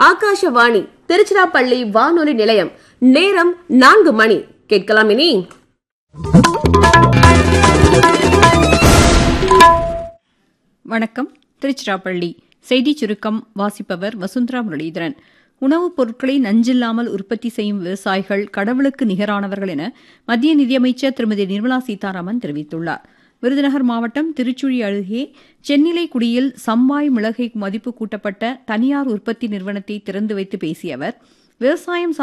ஆகாஷவாணி திருச்சிராப்பள்ளி வானொலி நிலையம் நேரம் நான்கு மணி கேட்கலாம் இனி வணக்கம் திருச்சிராப்பள்ளி செய்திச் சுருக்கம் வாசிப்பவர் வசுந்தரா முரளிதரன் உணவுப் பொருட்களை நஞ்சில்லாமல் உற்பத்தி செய்யும் விவசாயிகள் கடவுளுக்கு நிகரானவர்கள் என மத்திய நிதியமைச்சர் திருமதி நிர்மலா சீதாராமன் தெரிவித்துள்ளார் விருதுநகர் மாவட்டம் திருச்சுழி அருகே சென்னிலைக்குடியில் சம்பாய் மிளகை மதிப்பு கூட்டப்பட்ட தனியார் உற்பத்தி நிறுவனத்தை திறந்து வைத்து பேசிய அவர் விவசாயம்